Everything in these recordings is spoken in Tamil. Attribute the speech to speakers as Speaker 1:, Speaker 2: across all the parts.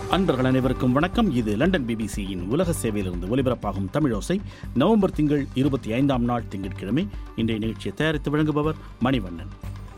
Speaker 1: அன்பர்கள் அனைவருக்கும் வணக்கம் இது லண்டன் பிபிசியின் உலக சேவையிலிருந்து ஒலிபரப்பாகும் தமிழோசை நவம்பர் திங்கள் இருபத்தி ஐந்தாம் நாள் திங்கட்கிழமை இன்றைய நிகழ்ச்சியை தயாரித்து வழங்குபவர் மணிவண்ணன்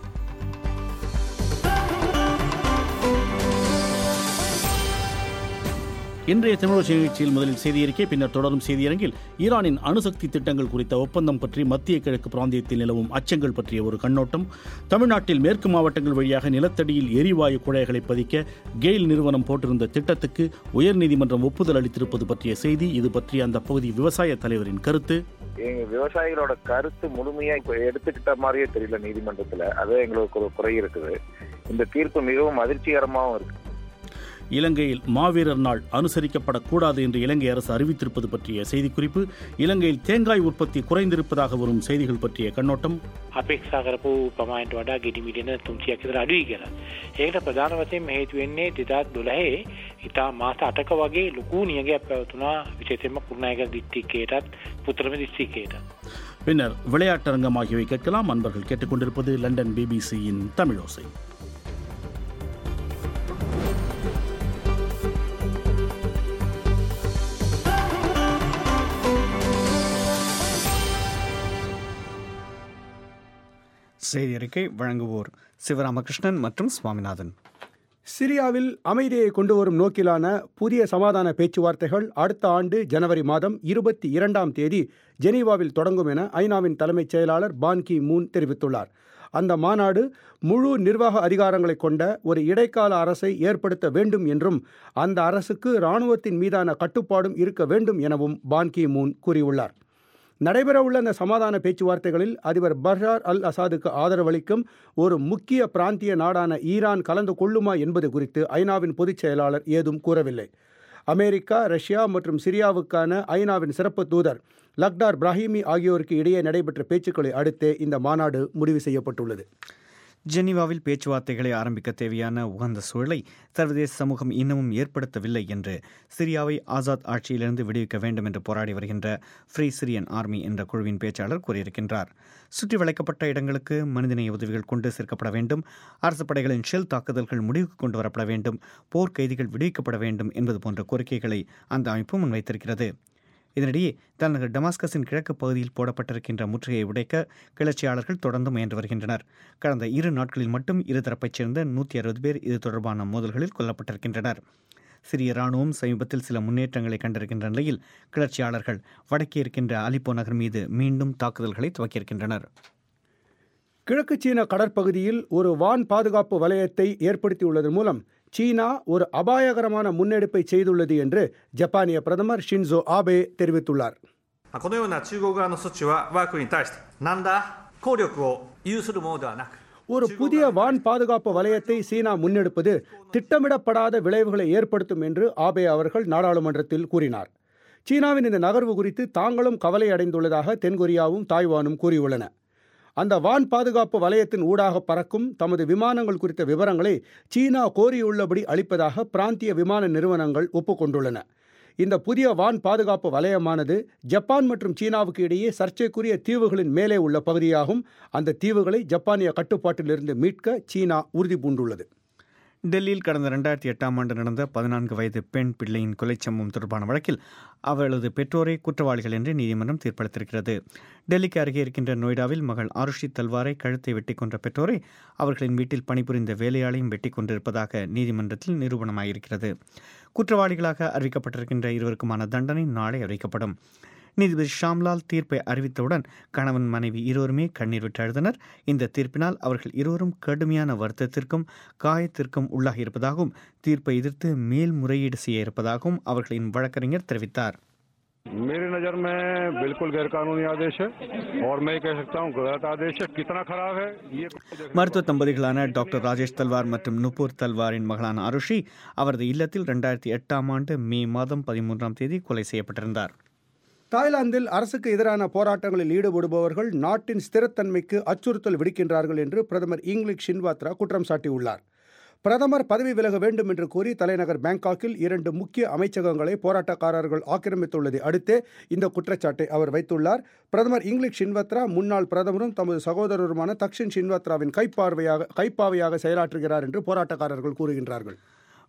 Speaker 1: இன்றைய தமிழோசை நிகழ்ச்சியில் முதலில் செய்தியறிக்கை பின்னர் தொடரும் செய்தியரங்கில் ஈரானின் அணுசக்தி திட்டங்கள் குறித்த ஒப்பந்தம் பற்றி மத்திய கிழக்கு பிராந்தியத்தில் நிலவும் அச்சங்கள் பற்றிய ஒரு கண்ணோட்டம் தமிழ்நாட்டில் மேற்கு மாவட்டங்கள் வழியாக நிலத்தடியில் எரிவாயு குழாய்களை பதிக்க கெயில் நிறுவனம் போட்டிருந்த திட்டத்துக்கு உயர்நீதிமன்றம் ஒப்புதல் அளித்திருப்பது பற்றிய செய்தி இது பற்றிய அந்த பகுதி விவசாய தலைவரின் கருத்து
Speaker 2: எங்க விவசாயிகளோட கருத்து முழுமையா இப்ப எடுத்துக்கிட்ட மாதிரியே தெரியல நீதிமன்றத்துல அது எங்களுக்கு ஒரு குறை இருக்குது இந்த தீர்ப்பு மிகவும் அதிர்ச்சிகரமாகவும் இருக்கு
Speaker 1: இலங்கையில் மாவீரர் நாள் அனுசரிக்கப்படக்கூடாது என்று இலங்கை அரசு அறிவித்திருப்பது பற்றிய செய்திக்குறிப்பு இலங்கையில் தேங்காய் உற்பத்தி குறைந்திருப்பதாக வரும் செய்திகள் பற்றிய කන්නොටම්
Speaker 3: අපේක්ෂා කරපු ප්‍රමාණයට වඩා ගෙඩි මිලියන 300ක් විතර අඩුයි කියලා. ඒකට ප්‍රධාන වශයෙන් හේතු වෙන්නේ 2012 ඉතා මාස 8ක වගේ ලොකු නියගයක් පැවතුණා විශේෂයෙන්ම කුරුණෑගල දිස්ත්‍රික්කයටත් පුතරම දිස්ත්‍රික්කයටත්.
Speaker 1: பின்னர் விளையாட்டரங்கம் ஆகியவை கேட்கலாம் அன்பர்கள் கேட்டுக்கொண்டிருப்பது லண்டன் பிபிசியின் தமிழோசை
Speaker 4: செய்தி அறிக்கை வழங்குவோர் சிவராமகிருஷ்ணன் மற்றும் சுவாமிநாதன்
Speaker 5: சிரியாவில் அமைதியை கொண்டு வரும் நோக்கிலான புதிய சமாதான பேச்சுவார்த்தைகள் அடுத்த ஆண்டு ஜனவரி மாதம் இருபத்தி இரண்டாம் தேதி ஜெனீவாவில் தொடங்கும் என ஐநாவின் தலைமைச் செயலாளர் பான் கி மூன் தெரிவித்துள்ளார் அந்த மாநாடு முழு நிர்வாக அதிகாரங்களை கொண்ட ஒரு இடைக்கால அரசை ஏற்படுத்த வேண்டும் என்றும் அந்த அரசுக்கு இராணுவத்தின் மீதான கட்டுப்பாடும் இருக்க வேண்டும் எனவும் பான் கி மூன் கூறியுள்ளார் நடைபெறவுள்ள இந்த சமாதான பேச்சுவார்த்தைகளில் அதிபர் பஷார் அல் அசாதுக்கு ஆதரவளிக்கும் ஒரு முக்கிய பிராந்திய நாடான ஈரான் கலந்து கொள்ளுமா என்பது குறித்து ஐநாவின் பொதுச் செயலாளர் ஏதும் கூறவில்லை அமெரிக்கா ரஷ்யா மற்றும் சிரியாவுக்கான ஐநாவின் சிறப்பு தூதர் லக்டார் பிராஹிமி ஆகியோருக்கு இடையே நடைபெற்ற பேச்சுக்களை அடுத்தே இந்த மாநாடு முடிவு செய்யப்பட்டுள்ளது
Speaker 4: ஜெனீவாவில் பேச்சுவார்த்தைகளை ஆரம்பிக்க தேவையான உகந்த சூழலை சர்வதேச சமூகம் இன்னமும் ஏற்படுத்தவில்லை என்று சிரியாவை ஆசாத் ஆட்சியிலிருந்து விடுவிக்க வேண்டும் என்று போராடி வருகின்ற ஃப்ரீ சிரியன் ஆர்மி என்ற குழுவின் பேச்சாளர் கூறியிருக்கின்றார் சுற்றி வளைக்கப்பட்ட இடங்களுக்கு மனிதநேய உதவிகள் கொண்டு சேர்க்கப்பட வேண்டும் அரசு படைகளின் ஷெல் தாக்குதல்கள் முடிவுக்கு கொண்டு வரப்பட வேண்டும் போர் கைதிகள் விடுவிக்கப்பட வேண்டும் என்பது போன்ற கோரிக்கைகளை அந்த அமைப்பு முன்வைத்திருக்கிறது இதனிடையே தலைநகர் டமாஸ்கஸின் கிழக்கு பகுதியில் போடப்பட்டிருக்கின்ற முற்றுகையை உடைக்க கிளர்ச்சியாளர்கள் தொடர்ந்து முயன்று வருகின்றனர் கடந்த இரு நாட்களில் மட்டும் இருதரப்பைச் சேர்ந்த நூற்றி அறுபது பேர் இது தொடர்பான மோதல்களில் கொல்லப்பட்டிருக்கின்றனர் சிரிய ராணுவம் சமீபத்தில் சில முன்னேற்றங்களை கண்டிருக்கின்ற நிலையில் கிளர்ச்சியாளர்கள் வடக்கே இருக்கின்ற அலிப்போ நகர் மீது மீண்டும் தாக்குதல்களை துவக்கியிருக்கின்றனர்
Speaker 5: கிழக்கு சீன கடற்பகுதியில் ஒரு வான் பாதுகாப்பு வலயத்தை ஏற்படுத்தியுள்ளதன் மூலம் சீனா ஒரு அபாயகரமான முன்னெடுப்பை செய்துள்ளது என்று ஜப்பானிய பிரதமர் ஷின்சோ ஆபே தெரிவித்துள்ளார்
Speaker 6: このような中国側の措置は我が国に対して何ら効力を有するものではなく
Speaker 5: ஒரு புதிய வான் பாதுகாப்பு வலயத்தை சீனா முன்னெடுப்பது திட்டமிடப்படாத விளைவுகளை ஏற்படுத்தும் என்று ஆபே அவர்கள் நாடாளுமன்றத்தில் கூறினார் சீனாவின் இந்த நகர்வு குறித்து தாங்களும் கவலை அடைந்துள்ளதாக தென்கொரியாவும் தாய்வானும் கூறியுள்ளன அந்த வான் பாதுகாப்பு வலயத்தின் ஊடாக பறக்கும் தமது விமானங்கள் குறித்த விவரங்களை சீனா கோரியுள்ளபடி அளிப்பதாக பிராந்திய விமான நிறுவனங்கள் ஒப்புக்கொண்டுள்ளன இந்த புதிய வான் பாதுகாப்பு வலயமானது ஜப்பான் மற்றும் சீனாவுக்கு இடையே சர்ச்சைக்குரிய தீவுகளின் மேலே உள்ள பகுதியாகும் அந்த தீவுகளை ஜப்பானிய கட்டுப்பாட்டிலிருந்து மீட்க சீனா உறுதி பூண்டுள்ளது
Speaker 4: டெல்லியில் கடந்த ரெண்டாயிரத்தி எட்டாம் ஆண்டு நடந்த பதினான்கு வயது பெண் பிள்ளையின் கொலை சம்பவம் தொடர்பான வழக்கில் அவளது பெற்றோரை குற்றவாளிகள் என்று நீதிமன்றம் தீர்ப்பளித்திருக்கிறது டெல்லிக்கு அருகே இருக்கின்ற நொய்டாவில் மகள் ஆருஷி தல்வாரை கழுத்தை வெட்டி கொன்ற பெற்றோரை அவர்களின் வீட்டில் பணிபுரிந்த வேலையாளையும் வெட்டி கொண்டிருப்பதாக நீதிமன்றத்தில் நிரூபணமாயிருக்கிறது குற்றவாளிகளாக அறிவிக்கப்பட்டிருக்கின்ற இருவருக்குமான தண்டனை நாளை அறிவிக்கப்படும் நீதிபதி ஷாம்லால் தீர்ப்பை அறிவித்தவுடன் கணவன் மனைவி இருவருமே கண்ணீர் விட்டு அழுதனர் இந்த தீர்ப்பினால் அவர்கள் இருவரும் கடுமையான வருத்தத்திற்கும் காயத்திற்கும் உள்ளாகியிருப்பதாகவும் தீர்ப்பை எதிர்த்து மேல்முறையீடு செய்ய இருப்பதாகவும் அவர்களின் வழக்கறிஞர் தெரிவித்தார்
Speaker 7: मेरी नज़र में बिल्कुल गैरकानूनी आदेश है और मैं कह सकता हूँ गलत आदेश है कितना खराब है ये
Speaker 4: மருத்துவ தம்பதிகளான டாக்டர் ராஜேஷ் தல்வார் மற்றும் நுபூர் தல்வாரின் மகளான அருஷி அவரது இல்லத்தில் ரெண்டாயிரத்தி எட்டாம் ஆண்டு மே மாதம் பதிமூன்றாம் தேதி கொலை செய்யப்பட்டிருந்தார்
Speaker 5: தாய்லாந்தில் அரசுக்கு எதிரான போராட்டங்களில் ஈடுபடுபவர்கள் நாட்டின் ஸ்திரத்தன்மைக்கு அச்சுறுத்தல் விடுக்கின்றார்கள் என்று பிரதமர் இங்கிலிஷ் ஷின்வாத்ரா குற்றம் சாட்டியுள்ளார் பிரதமர் பதவி விலக வேண்டும் என்று கூறி தலைநகர் பேங்காக்கில் இரண்டு முக்கிய அமைச்சகங்களை போராட்டக்காரர்கள் ஆக்கிரமித்துள்ளதை அடுத்தே இந்த குற்றச்சாட்டை அவர் வைத்துள்ளார் பிரதமர் இங்கிலிஷ் ஷின்வத்ரா முன்னாள் பிரதமரும் தமது சகோதரருமான தக்ஷின் ஷின்வத்ராவின் கைப்பார்வையாக கைப்பாவையாக செயலாற்றுகிறார் என்று போராட்டக்காரர்கள் கூறுகின்றார்கள்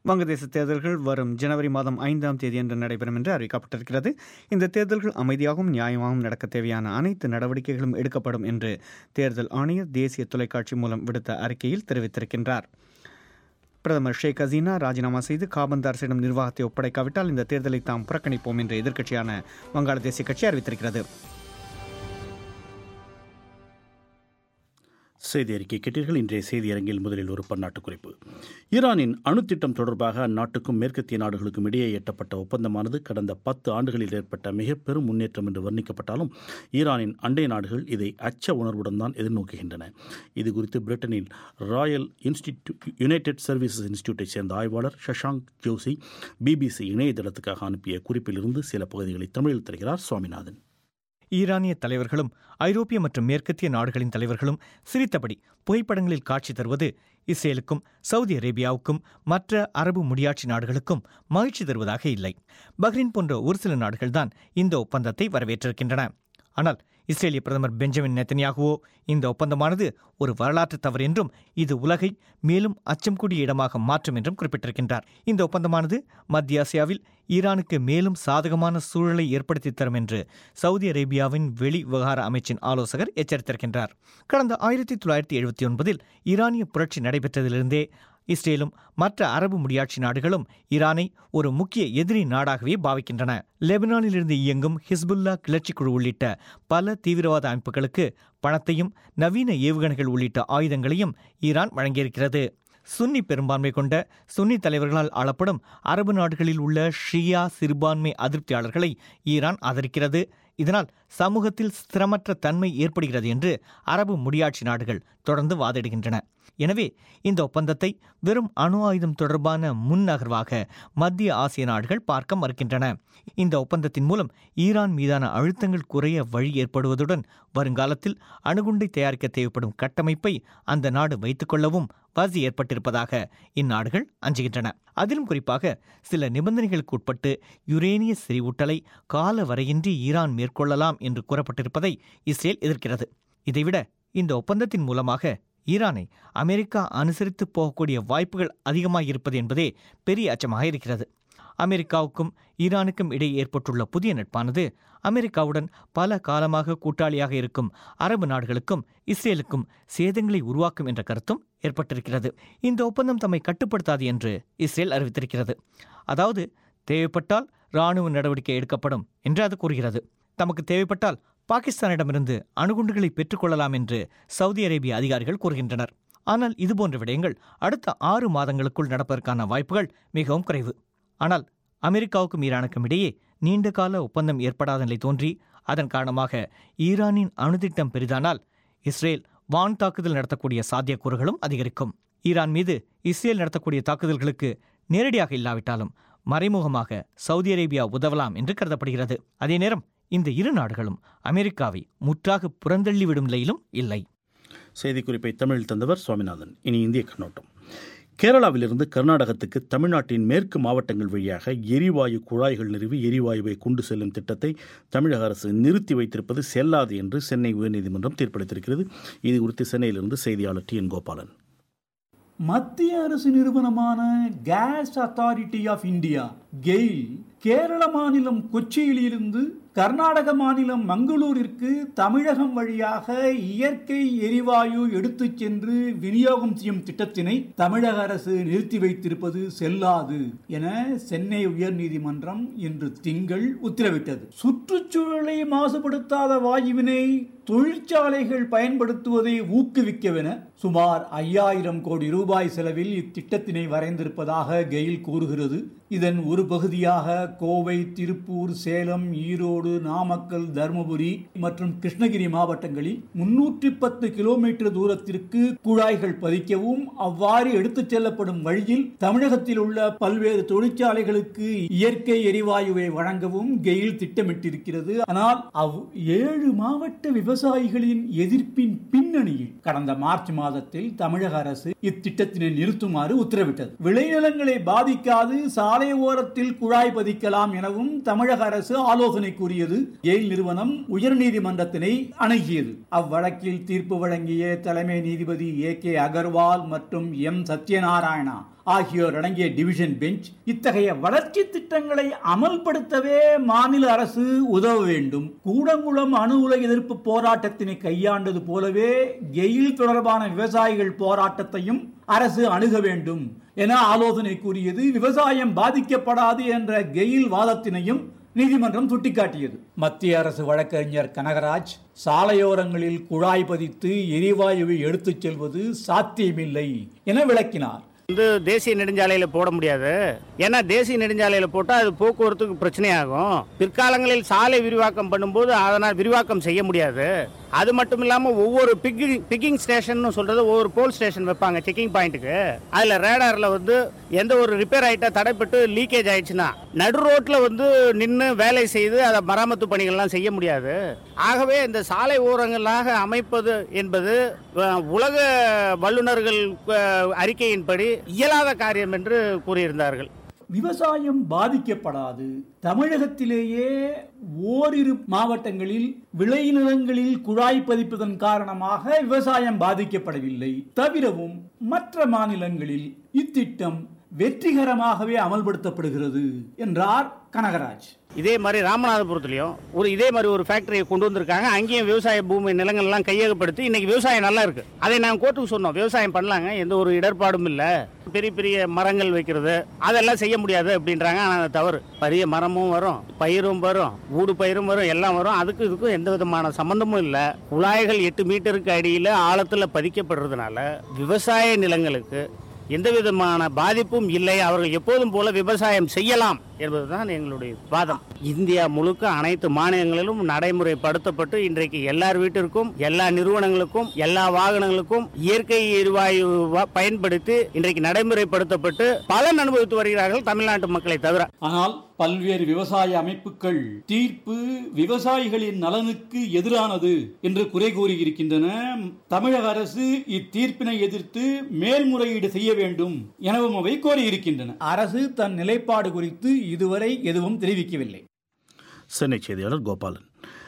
Speaker 4: வங்கதேச தேர்தல்கள் வரும் ஜனவரி மாதம் ஐந்தாம் தேதியன்று நடைபெறும் என்று அறிவிக்கப்பட்டிருக்கிறது இந்த தேர்தல்கள் அமைதியாகவும் நியாயமாகவும் நடக்க தேவையான அனைத்து நடவடிக்கைகளும் எடுக்கப்படும் என்று தேர்தல் ஆணையர் தேசிய தொலைக்காட்சி மூலம் விடுத்த அறிக்கையில் தெரிவித்திருக்கின்றார் பிரதமர் ஷேக் ஹசீனா ராஜினாமா செய்து காபந்து அரசிடம் நிர்வாகத்தை ஒப்படைக்காவிட்டால் இந்த தேர்தலை தாம் புறக்கணிப்போம் என்று எதிர்க்கட்சியான வங்காள தேசிய கட்சி அறிவித்திருக்கிறது
Speaker 1: செய்தி அறிக்கை கேட்டீர்கள் இன்றைய செய்தி அரங்கில் முதலில் ஒரு பன்னாட்டு குறிப்பு ஈரானின் அணுத்திட்டம் தொடர்பாக அந்நாட்டுக்கும் மேற்கத்திய நாடுகளுக்கும் இடையே எட்டப்பட்ட ஒப்பந்தமானது கடந்த பத்து ஆண்டுகளில் ஏற்பட்ட மிக பெரும் முன்னேற்றம் என்று வர்ணிக்கப்பட்டாலும் ஈரானின் அண்டை நாடுகள் இதை அச்ச உணர்வுடன் தான் எதிர்நோக்குகின்றன இது குறித்து பிரிட்டனில் ராயல் இன்ஸ்டிடியூ யுனைடெட் சர்வீசஸ் இன்ஸ்டிடியூட்டை சேர்ந்த ஆய்வாளர் சஷாங்க் ஜோசி பிபிசி இணையதளத்துக்காக அனுப்பிய குறிப்பிலிருந்து சில பகுதிகளை தமிழில் தருகிறார் சுவாமிநாதன்
Speaker 8: ஈரானிய தலைவர்களும் ஐரோப்பிய மற்றும் மேற்கத்திய நாடுகளின் தலைவர்களும் சிரித்தபடி புகைப்படங்களில் காட்சி தருவது இஸ்ரேலுக்கும் சவுதி அரேபியாவுக்கும் மற்ற அரபு முடியாட்சி நாடுகளுக்கும் மகிழ்ச்சி தருவதாக இல்லை பஹ்ரைன் போன்ற ஒரு சில நாடுகள்தான் இந்த ஒப்பந்தத்தை வரவேற்றிருக்கின்றன ஆனால் இஸ்ரேலிய பிரதமர் பெஞ்சமின் நெத்தனியாகுவோ இந்த ஒப்பந்தமானது ஒரு வரலாற்று தவறு என்றும் இது உலகை மேலும் அச்சம் கூடிய இடமாக மாற்றும் என்றும் குறிப்பிட்டிருக்கின்றார் இந்த ஒப்பந்தமானது மத்திய ஆசியாவில் ஈரானுக்கு மேலும் சாதகமான சூழலை ஏற்படுத்தி தரும் என்று சவுதி அரேபியாவின் வெளி விவகார அமைச்சின் ஆலோசகர் எச்சரித்திருக்கின்றார் கடந்த ஆயிரத்தி தொள்ளாயிரத்தி எழுபத்தி ஒன்பதில் ஈரானிய புரட்சி நடைபெற்றதிலிருந்தே இஸ்ரேலும் மற்ற அரபு முடியாட்சி நாடுகளும் ஈரானை ஒரு முக்கிய எதிரி நாடாகவே பாவிக்கின்றன லெபனானிலிருந்து இயங்கும் ஹிஸ்புல்லா கிளர்ச்சி குழு உள்ளிட்ட பல தீவிரவாத அமைப்புகளுக்கு பணத்தையும் நவீன ஏவுகணைகள் உள்ளிட்ட ஆயுதங்களையும் ஈரான் வழங்கியிருக்கிறது சுன்னி பெரும்பான்மை கொண்ட சுன்னி தலைவர்களால் ஆளப்படும் அரபு நாடுகளில் உள்ள ஷியா சிறுபான்மை அதிருப்தியாளர்களை ஈரான் ஆதரிக்கிறது இதனால் சமூகத்தில் ஸ்திரமற்ற தன்மை ஏற்படுகிறது என்று அரபு முடியாட்சி நாடுகள் தொடர்ந்து வாதிடுகின்றன எனவே இந்த ஒப்பந்தத்தை வெறும் அணு ஆயுதம் தொடர்பான முன்னகர்வாக மத்திய ஆசிய நாடுகள் பார்க்க மறுக்கின்றன இந்த ஒப்பந்தத்தின் மூலம் ஈரான் மீதான அழுத்தங்கள் குறைய வழி ஏற்படுவதுடன் வருங்காலத்தில் அணுகுண்டை தயாரிக்க தேவைப்படும் கட்டமைப்பை அந்த நாடு வைத்துக்கொள்ளவும் வசதி ஏற்பட்டிருப்பதாக இந்நாடுகள் அஞ்சுகின்றன அதிலும் குறிப்பாக சில நிபந்தனைகளுக்கு உட்பட்டு யுரேனிய செறிவூட்டலை கால வரையின்றி ஈரான் மேற்கொள்ளலாம் என்று கூறப்பட்டிருப்பதை இஸ்ரேல் எதிர்க்கிறது இதைவிட இந்த ஒப்பந்தத்தின் மூலமாக ஈரானை அமெரிக்கா அனுசரித்து போகக்கூடிய வாய்ப்புகள் அதிகமாக இருப்பது என்பதே பெரிய அச்சமாக இருக்கிறது அமெரிக்காவுக்கும் ஈரானுக்கும் இடையே ஏற்பட்டுள்ள புதிய நட்பானது அமெரிக்காவுடன் பல காலமாக கூட்டாளியாக இருக்கும் அரபு நாடுகளுக்கும் இஸ்ரேலுக்கும் சேதங்களை உருவாக்கும் என்ற கருத்தும் ஏற்பட்டிருக்கிறது இந்த ஒப்பந்தம் தம்மை கட்டுப்படுத்தாது என்று இஸ்ரேல் அறிவித்திருக்கிறது அதாவது தேவைப்பட்டால் இராணுவ நடவடிக்கை எடுக்கப்படும் என்று அது கூறுகிறது தமக்கு தேவைப்பட்டால் பாகிஸ்தானிடமிருந்து அணுகுண்டுகளை பெற்றுக்கொள்ளலாம் என்று சவுதி அரேபிய அதிகாரிகள் கூறுகின்றனர் ஆனால் இதுபோன்ற விடயங்கள் அடுத்த ஆறு மாதங்களுக்குள் நடப்பதற்கான வாய்ப்புகள் மிகவும் குறைவு ஆனால் அமெரிக்காவுக்கும் ஈரானுக்கும் இடையே நீண்டகால ஒப்பந்தம் ஏற்படாத நிலை தோன்றி அதன் காரணமாக ஈரானின் அணுதிட்டம் பெரிதானால் இஸ்ரேல் வான் தாக்குதல் நடத்தக்கூடிய சாத்தியக்கூறுகளும் அதிகரிக்கும் ஈரான் மீது இஸ்ரேல் நடத்தக்கூடிய தாக்குதல்களுக்கு நேரடியாக இல்லாவிட்டாலும் மறைமுகமாக சவுதி அரேபியா உதவலாம் என்று கருதப்படுகிறது அதே நேரம் இந்த இரு நாடுகளும் அமெரிக்காவை முற்றாக புறந்தள்ளிவிடும் நிலையிலும் இல்லை
Speaker 1: செய்திக்குறிப்பை தமிழில் தந்தவர் சுவாமிநாதன் இனி இந்திய கண்ணோட்டம் கேரளாவிலிருந்து கர்நாடகத்துக்கு தமிழ்நாட்டின் மேற்கு மாவட்டங்கள் வழியாக எரிவாயு குழாய்கள் நிறுவி எரிவாயுவை கொண்டு செல்லும் திட்டத்தை தமிழக அரசு நிறுத்தி வைத்திருப்பது செல்லாது என்று சென்னை உயர்நீதிமன்றம் தீர்ப்பளித்திருக்கிறது இது குறித்து சென்னையிலிருந்து செய்தியாளர் டி என் கோபாலன்
Speaker 9: மத்திய அரசு நிறுவனமான Gas Authority of India GAIL Kerala மாநிலம் கொச்சியிலிருந்து கர்நாடக மாநிலம் மங்களூரிற்கு தமிழகம் வழியாக இயற்கை எரிவாயு எடுத்துச் சென்று விநியோகம் செய்யும் திட்டத்தினை தமிழக அரசு நிறுத்தி வைத்திருப்பது செல்லாது என சென்னை உயர்நீதிமன்றம் இன்று திங்கள் உத்தரவிட்டது சுற்றுச்சூழலை மாசுபடுத்தாத வாயுவினை தொழிற்சாலைகள் பயன்படுத்துவதை ஊக்குவிக்கவென சுமார் ஐயாயிரம் கோடி ரூபாய் செலவில் இத்திட்டத்தினை வரைந்திருப்பதாக கெயில் கூறுகிறது இதன் ஒரு பகுதியாக கோவை திருப்பூர் சேலம் ஈரோடு நாமக்கல் தருமபுரி மற்றும் கிருஷ்ணகிரி மாவட்டங்களில் முன்னூற்றி பத்து கிலோமீட்டர் தூரத்திற்கு குழாய்கள் பதிக்கவும் அவ்வாறு எடுத்துச் செல்லப்படும் வழியில் தமிழகத்தில் உள்ள பல்வேறு தொழிற்சாலைகளுக்கு இயற்கை எரிவாயுவை வழங்கவும் கெயில் திட்டமிட்டிருக்கிறது ஆனால் அவ் ஏழு மாவட்ட விவசாய விவசாயிகளின் எதிர்ப்பின் பின்னணியில் கடந்த மார்ச் மாதத்தில் தமிழக அரசு இத்திட்டத்தினை நிறுத்துமாறு உத்தரவிட்டது விளைநிலங்களை பாதிக்காது சாலை ஓரத்தில் குழாய் பதிக்கலாம் எனவும் தமிழக அரசு ஆலோசனை கூறியது எயில் நிறுவனம் உயர்நீதிமன்றத்தினை அணுகியது அவ்வழக்கில் தீர்ப்பு வழங்கிய தலைமை நீதிபதி ஏ கே அகர்வால் மற்றும் எம் சத்யநாராயணா ஆகியோர் அடங்கிய டிவிஷன் பெஞ்ச் இத்தகைய வளர்ச்சி திட்டங்களை அமல்படுத்தவே மாநில அரசு உதவ வேண்டும் கூடங்குளம் அணு உலை எதிர்ப்பு போராட்டத்தினை கையாண்டது போலவே கெயில் தொடர்பான விவசாயிகள் போராட்டத்தையும் அரசு அணுக வேண்டும் என ஆலோசனை கூறியது விவசாயம் பாதிக்கப்படாது என்ற கெயில் வாதத்தினையும் நீதிமன்றம் சுட்டிக்காட்டியது மத்திய அரசு வழக்கறிஞர் கனகராஜ் சாலையோரங்களில் குழாய் பதித்து எரிவாயுவை எடுத்துச் செல்வது சாத்தியமில்லை என விளக்கினார்
Speaker 10: வந்து தேசிய நெடுஞ்சாலையில் போட முடியாது ஏன்னா தேசிய நெடுஞ்சாலையில் போட்டால் அது போக்குவரத்துக்கு பிரச்சனையாகும் பிற்காலங்களில் சாலை விரிவாக்கம் பண்ணும்போது அதனால் விரிவாக்கம் செய்ய முடியாது அது மட்டும் இல்லாமல் ஒவ்வொரு பிக்கிங் பிக்கிங் ஸ்டேஷன் சொல்றது ஒவ்வொரு போல் ஸ்டேஷன் வைப்பாங்க செக்கிங் பாயிண்ட்டுக்கு அதில் ரேடாரில் வந்து எந்த ஒரு ரிப்பேர் ஆகிட்டா தடைப்பட்டு லீக்கேஜ் ஆயிடுச்சுன்னா நடு ரோட்டில் வந்து நின்று வேலை செய்து அதை மராமத்து பணிகள்லாம் செய்ய முடியாது ஆகவே இந்த சாலை ஓரங்களாக அமைப்பது என்பது அஹ், உலக வல்லுநர்கள் அஹ், அறிக்கையின்படி இயலாத காரியம் என்று கூறியிருந்தார்கள்
Speaker 9: விவசாயம் பாதிக்கப்படாது தமிழகத்திலேயே ஓரிரு மாவட்டங்களில் விளைநிலங்களில் குழாய் பதிப்பதன் காரணமாக விவசாயம் பாதிக்கப்படவில்லை தவிரவும் மற்ற மாநிலங்களில் இத்திட்டம் வெற்றிகரமாகவே அமல்படுத்தப்படுகிறது என்றார் கனகராஜ்
Speaker 10: இதே மாதிரி ராமநாதபுரத்துலயும் ஒரு இதே மாதிரி ஒரு ஃபேக்டரியை கொண்டு வந்திருக்காங்க அங்கேயும் விவசாய பூமி நிலங்கள் எல்லாம் கையகப்படுத்தி இன்னைக்கு விவசாயம் நல்லா இருக்கு அதை நாங்கள் கோர்ட்டுக்கு சொன்னோம் விவசாயம் பண்ணலாங்க எந்த ஒரு இடர்பாடும் இல்லை பெரிய பெரிய மரங்கள் வைக்கிறது அதெல்லாம் செய்ய முடியாது அப்படின்றாங்க ஆனால் அது தவறு பெரிய மரமும் வரும் பயிரும் வரும் ஊடு பயிரும் வரும் எல்லாம் வரும் அதுக்கு இதுக்கும் எந்த விதமான சம்பந்தமும் இல்லை குழாய்கள் எட்டு மீட்டருக்கு அடியில் ஆழத்தில் பதிக்கப்படுறதுனால விவசாய நிலங்களுக்கு எந்த விதமான பாதிப்பும் இல்லை அவர்கள் எப்போதும் போல விவசாயம் செய்யலாம் என்பதுதான் எங்களுடைய வாதம் இந்தியா முழுக்க அனைத்து மாநிலங்களிலும் நடைமுறைப்படுத்தப்பட்டு இன்றைக்கு எல்லார் வீட்டிற்கும் எல்லா நிறுவனங்களுக்கும் எல்லா வாகனங்களுக்கும் இயற்கை எரிவாயு வ- பயன்படுத்தி இன்றைக்கு நடைமுறைப்படுத்தப்பட்டு பலன் அனுபவித்து வருகிறார்கள் தமிழ்நாட்டு மக்களை தவிர
Speaker 9: ஆனால் பல்வேறு விவசாய அமைப்புகள் தீர்ப்பு விவசாயிகளின் நலனுக்கு எதிரானது என்று குறை கூறியிருக்கின்றன தமிழக அரசு இத்தீர்ப்பினை எதிர்த்து மேல்முறையீடு செய்ய வேண்டும் எனவும் அவை கோரியிருக்கின்றன அரசு தன் நிலைப்பாடு குறித்து இதுவரை எதுவும் தெரிவிக்கவில்லை
Speaker 1: சென்னை செய்தியாளர் கோபாலன்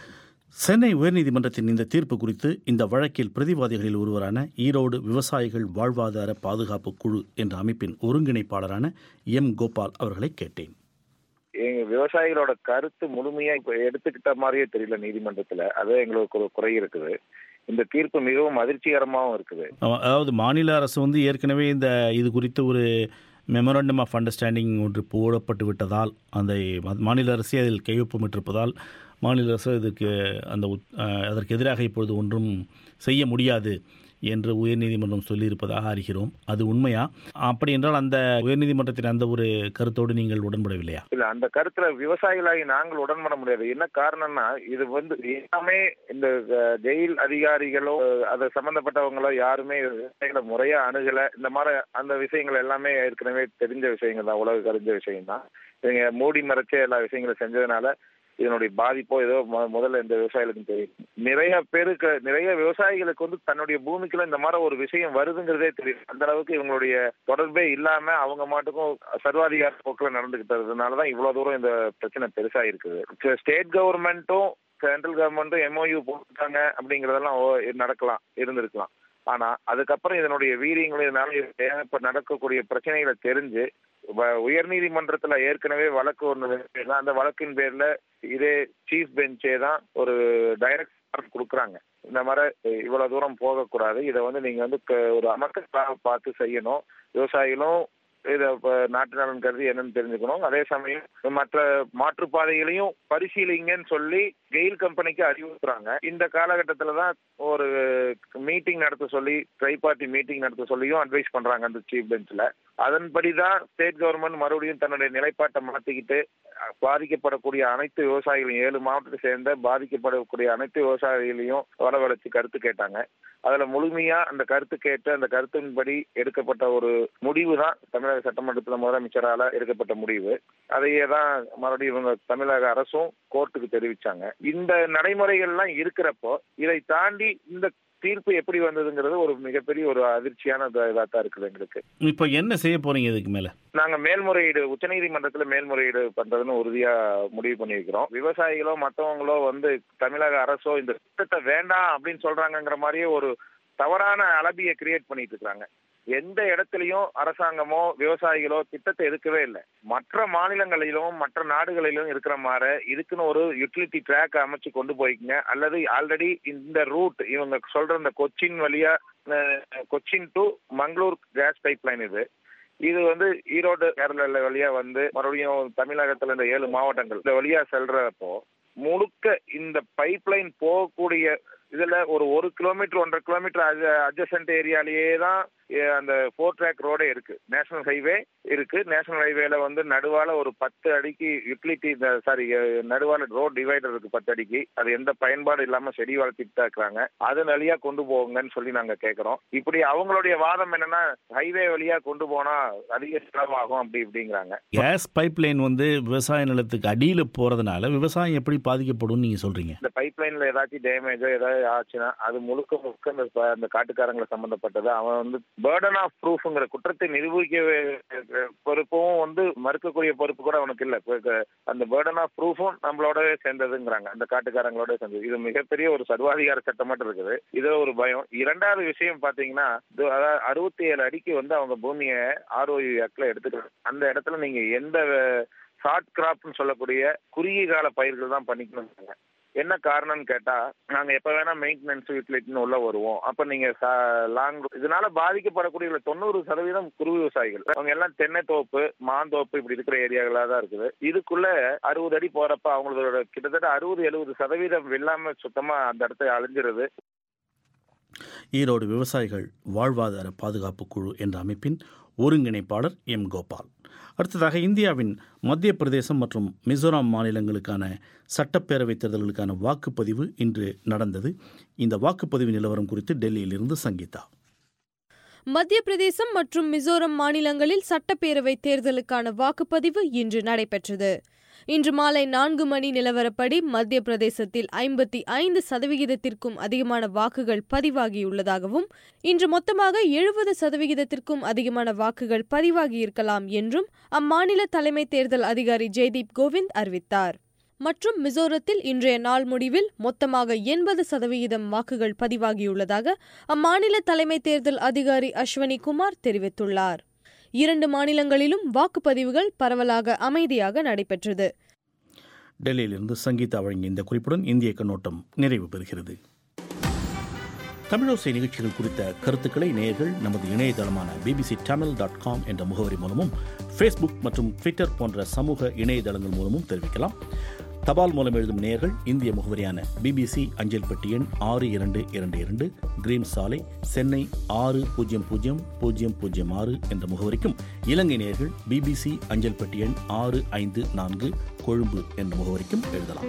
Speaker 1: சென்னை உயர்நீதிமன்றத்தின் இந்த தீர்ப்பு குறித்து இந்த வழக்கில் பிரதிவாதிகளில் ஒருவரான ஈரோடு விவசாயிகள் வாழ்வாதார பாதுகாப்பு குழு என்ற அமைப்பின் ஒருங்கிணைப்பாளரான எம் கோபால் அவர்களை கேட்டேன்
Speaker 2: எங்க விவசாயிகளோட கருத்து முழுமையா இப்ப எடுத்துக்கிட்ட மாதிரியே தெரியல நீதிமன்றத்துல அது எங்களுக்கு ஒரு குறை இருக்குது இந்த தீர்ப்பு மிகவும் அதிர்ச்சிகரமாகவும் இருக்குது
Speaker 1: அ- அதாவது மாநில அரசு வந்து ஏற்கனவே இந்த இது குறித்து ஒரு மெமரண்டம் ஆஃப் அண்டர்ஸ்டாண்டிங் ஒன்று போடப்பட்டு விட்டதால் அந்த ம- மாநில அரசே அதில் கையொப்பமிட்டிருப்பதால் மாநில அரசு இதுக்கு அந்த உத்- அஹ், அதற்கு எதிராக இப்பொழுது ஒன்றும் செய்ய முடியாது என்று உயர்நீதிமன்றம் சொல்லியிருப்பதாக அறிகிறோம் அது உண்மையா அப்படி என்றால் அந்த உயர்நீதிமன்றத்தின் அந்த ஒரு கருத்தோடு நீங்கள் உடன்படவில்லையா
Speaker 2: இல்ல அந்த கருத்துல விவசாயிகளாகி நாங்கள் உடன்பட முடியாது என்ன காரணம்னா இது வந்து எல்லாமே இந்த அஹ், ஜெயில் அதிகாரிகளோ அஹ், அது சம்பந்தப்பட்டவங்களோ யாருமே விவசாயிகளை முறையா அணுகல இந்த மாதிரி அந்த விஷயங்கள் எல்லாமே ஏற்கனவே தெரிஞ்ச விஷயங்கள் தான் உலக அறிஞ்ச விஷயம் தான் இவங்க மூடி மறைச்சே எல்லா விஷயங்களும் செஞ்சதுனால இதனுடைய பாதிப்போ ஏதோ மு- முதல்ல இந்த விவசாயிகளுக்கும் தெரியும் நிறைய பேருக்கு நிறைய விவசாயிகளுக்கு வந்து தன்னுடைய பூமிக்குள்ள இந்த மாதிரி ஒரு விஷயம் வருதுங்கிறதே தெரியும் அந்த அளவுக்கு இவங்களுடைய தொடர்பே இல்லாம அவங்க மாட்டுக்கும் சர்வாதிகார போக்கில் நடந்துகிட்டதுனாலதான் இவ்வளவு தூரம் இந்த பிரச்சனை பெருசா இருக்குது ஸ்டேட் கவர்மெண்ட்டும் சென்ட்ரல் கவர்மெண்ட்டும் எம்ஓயு போட்டாங்க அப்படிங்கறதெல்லாம் ஓ- நடக்கலாம் இருந்திருக்கலாம் ஆனா அதுக்கப்புறம் இதனுடைய வீரியங்களும் இதனால இப்ப நடக்கக்கூடிய பிரச்சனைகளை தெரிஞ்சு வ- உயர்நீதிமன்றத்துல ஏற்கனவே வழக்கு ஒன்று இருக்கு. அந்த வழக்கின் பேர்ல இதே சீஃப் பெஞ்சே தான் ஒரு டைரக்ட் கொடுக்குறாங்க இந்த மாதிரி இவ்வளவு தூரம் போகக்கூடாது இதை வந்து நீங்க வந்து க- ஒரு அமர்க்கலாக பார்த்து செய்யணும் விவசாயிகளும் இதை இப்ப நாட்டு நலன் கருதி என்னன்னு தெரிஞ்சுக்கணும் அதே சமயம் மற்ற மாற்றுப்பாதைகளையும் பரிசீலிங்கன்னு சொல்லி கெயில் கம்பெனிக்கு அறிவுறுத்துறாங்க இந்த காலகட்டத்துல தான் ஒரு மீட்டிங் நடத்த சொல்லி ட்ரை பார்ட்டி மீட்டிங் நடத்த சொல்லியும் அட்வைஸ் பண்றாங்க அந்த சீஃப் பெஞ்ச்ல அதன்படி தான் ஸ்டேட் கவர்மெண்ட் மறுபடியும் தன்னுடைய நிலைப்பாட்டை மாத்திக்கிட்டு அஹ், பாதிக்கப்படக்கூடிய அனைத்து விவசாயிகளையும் ஏழு மாவட்டத்தை சேர்ந்த பாதிக்கப்படக்கூடிய அனைத்து விவசாயிகளையும் வரவழைச்சு கருத்து கேட்டாங்க அதுல முழுமையா அந்த கருத்து கேட்டு அந்த கருத்தின்படி எடுக்கப்பட்ட ஒரு முடிவு தான் தமிழக சட்டமன்றத்தில் முதலமைச்சரால எடுக்கப்பட்ட முடிவு அதையே தான் மறுபடியும் இவங்க தமிழக அரசும் கோர்ட்டுக்கு தெரிவிச்சாங்க இந்த நடைமுறைகள்லாம் இருக்கிறப்போ இதை தாண்டி இந்த தீர்ப்பு எப்படி வந்ததுங்கிறது ஒரு மிகப்பெரிய ஒரு அதிர்ச்சியான இதாக தான் இருக்குது எங்களுக்கு
Speaker 1: இப்போ என்ன செய்ய போறீங்க இதுக்கு மேல
Speaker 2: நாங்க மேல்முறையீடு உச்சநீதிமன்றத்துல மேல்முறையீடு பண்றதுன்னு உறுதியா முடிவு பண்ணியிருக்கிறோம் விவசாயிகளோ மற்றவங்களோ வந்து தமிழக அரசோ இந்த திட்டத்தை வேண்டாம் அப்படின்னு சொல்றாங்கங்கிற மாதிரியே ஒரு தவறான அலபியை கிரியேட் பண்ணிட்டு இருக்காங்க எந்த இடத்துலயும் அரசாங்கமோ விவசாயிகளோ திட்டத்தை எடுக்கவே இல்லை மற்ற மாநிலங்களிலும் மற்ற நாடுகளிலும் இருக்கிற மாதிரி இதுக்குன்னு ஒரு யூட்டிலிட்டி ட்ராக் அமைச்சு கொண்டு போய்க்குங்க அல்லது ஆல்ரெடி இந்த ரூட் இவங்க சொல்ற இந்த கொச்சின் வழியா Cochin to Mangalore gas pipeline இது இது வந்து ஈரோடு கேரள வழியா வந்து மறுபடியும் தமிழகத்துல இந்த ஏழு மாவட்டங்கள் இந்த வழியா செல்றப்போ முழுக்க இந்த பைப் லைன் போகக்கூடிய இதுல ஒரு ஒரு கிலோமீட்டர் ஒன்றரை கிலோமீட்டர் அட்ஜசன்ட் ஏரியாலேயே தான் அந்த ஃபோர் ட்ராக் ரோடே இருக்கு நேஷனல் ஹைவே இருக்கு நேஷனல் ஹைவேல வந்து நடுவால ஒரு பத்து அடிக்கு யூட்டிலிட்டி சாரி நடுவால ரோட் டிவைடர் இருக்கு பத்து அடிக்கு அது எந்த பயன்பாடு இல்லாம செடி வளர்த்திட்டு தான் இருக்கிறாங்க அது வழியா கொண்டு போங்கன்னு சொல்லி நாங்க கேட்கறோம் இப்படி அவங்களுடைய வாதம் என்னன்னா ஹைவே வழியா கொண்டு போனா அதிக செலவாகும் அப்படி இப்படிங்கிறாங்க
Speaker 1: கேஸ் பைப் லைன் வந்து விவசாய நிலத்துக்கு அடியில போறதுனால விவசாயம் எப்படி பாதிக்கப்படும் நீங்க சொல்றீங்க
Speaker 2: இந்த பைப் லைன்ல ஏதாச்சும் டேமேஜோ ஏதாவது ஆச்சுன்னா அது முழுக்க முழுக்க இந்த ப- இந்த காட்டுக்காரங்களை சம்பந்தப்பட்டது அவன் வந்து பேர்டன் ஆஃப் ப்ரூஃப்ங்கிற குற்றத்தை நிரூபிக்க வே- பொறுப்பும் வந்து மறுக்கக்கூடிய பொறுப்பு கூட அவனுக்கு இல்ல இப்ப க- அந்த பேர்டன் ஆஃப் ப்ரூஃபும் நம்மளோடவே சேர்ந்ததுங்கிறாங்க அந்த காட்டுக்காரங்களோட சேர்ந்தது இது மிகப்பெரிய ஒரு சர்வாதிகார சட்டம் மட்டும் இருக்குது இது ஒரு பயம் இரண்டாவது விஷயம் பாத்தீங்கன்னா இது அதாவது அறுபத்தி ஏழு அடிக்கு வந்து அவங்க பூமியை ஆர்ஓயு ஆக்ட்ல எடுத்துக்கிறாங்க அந்த இடத்துல நீங்க எந்த ஷார்ட் கிராப்னு சொல்லக்கூடிய குறுகிய கால பயிர்கள் தான் பண்ணிக்கணும் என்ன காரணம்னு கேட்டா நாங்க எப்ப வேணா மெயின்டெனன்ஸ் யூட்டிலிட்டின்னு உள்ள வருவோம் அப்ப நீங்க லாங் இதனால பாதிக்கப்படக்கூடிய தொண்ணூறு சதவீதம் குறு விவசாயிகள் அவங்க எல்லாம் தென்னை தோப்பு மாந்தோப்பு இப்படி இருக்கிற ஏரியாகளா தான் இருக்குது இதுக்குள்ள அறுபது அடி போறப்ப அவங்களோட கிட்டத்தட்ட அறுபது எழுபது சதவீதம் வெள்ளாம சுத்தமா அந்த இடத்த அழிஞ்சிருது
Speaker 1: ஈரோடு விவசாயிகள் வாழ்வாதார பாதுகாப்பு குழு என்ற அமைப்பின் ஒருங்கிணைப்பாளர் எம் கோபால் அடுத்ததாக இந்தியாவின் மத்திய பிரதேசம் மற்றும் மிசோராம் மாநிலங்களுக்கான சட்டப்பேரவைத் தேர்தல்களுக்கான வாக்குப்பதிவு இன்று நடந்தது இந்த வாக்குப்பதிவு நிலவரம் குறித்து டெல்லியிலிருந்து சங்கீதா
Speaker 11: மத்திய பிரதேசம் மற்றும் மிசோரம் மாநிலங்களில் சட்டப்பேரவை தேர்தலுக்கான வாக்குப்பதிவு இன்று நடைபெற்றது இன்று மாலை நான்கு மணி நிலவரப்படி மத்திய பிரதேசத்தில் ஐம்பத்தி ஐந்து சதவிகிதத்திற்கும் அதிகமான வாக்குகள் பதிவாகியுள்ளதாகவும் இன்று மொத்தமாக எழுபது சதவிகிதத்திற்கும் அதிகமான வாக்குகள் பதிவாகியிருக்கலாம் என்றும் அம்மாநில தலைமை தேர்தல் அதிகாரி ஜெய்தீப் கோவிந்த் அறிவித்தார் மற்றும் மிசோரத்தில் இன்றைய நாள் முடிவில் மொத்தமாக எண்பது சதவிகிதம் வாக்குகள் பதிவாகியுள்ளதாக அம்மாநில தலைமை தேர்தல் அதிகாரி அஸ்வனி குமார் தெரிவித்துள்ளார் இரண்டு மாநிலங்களிலும் வாக்குப்பதிவுகள் பரவலாக அமைதியாக நடைபெற்றது
Speaker 1: டெல்லியிலிருந்து சங்கீதா வழங்கிய இந்த குறிப்புடன் இந்திய கண்ணோட்டம் நிறைவு பெறுகிறது தமிழோசை நிகழ்ச்சிகள் குறித்த கருத்துக்களை நேயர்கள் நமது இணையதளமான பிபிசி தமிழ் டாட் காம் என்ற முகவரி மூலமும் ஃபேஸ்புக் மற்றும் ட்விட்டர் போன்ற சமூக இணையதளங்கள் மூலமும் தெரிவிக்கலாம் தபால் மூலம் எழுதும் நேயர்கள் இந்திய முகவரியான பிபிசி அஞ்சல் பெட்டி எண் ஆறு இரண்டு இரண்டு இரண்டு கிரீம் சாலை சென்னை ஆறு பூஜ்ஜியம் பூஜ்ஜியம் பூஜ்ஜியம் பூஜ்ஜியம் ஆறு என்ற முகவரிக்கும் இலங்கை நேயர்கள் பிபிசி அஞ்சல் பெட்டி எண் ஆறு ஐந்து நான்கு கொழும்பு என்ற முகவரிக்கும் எழுதலாம்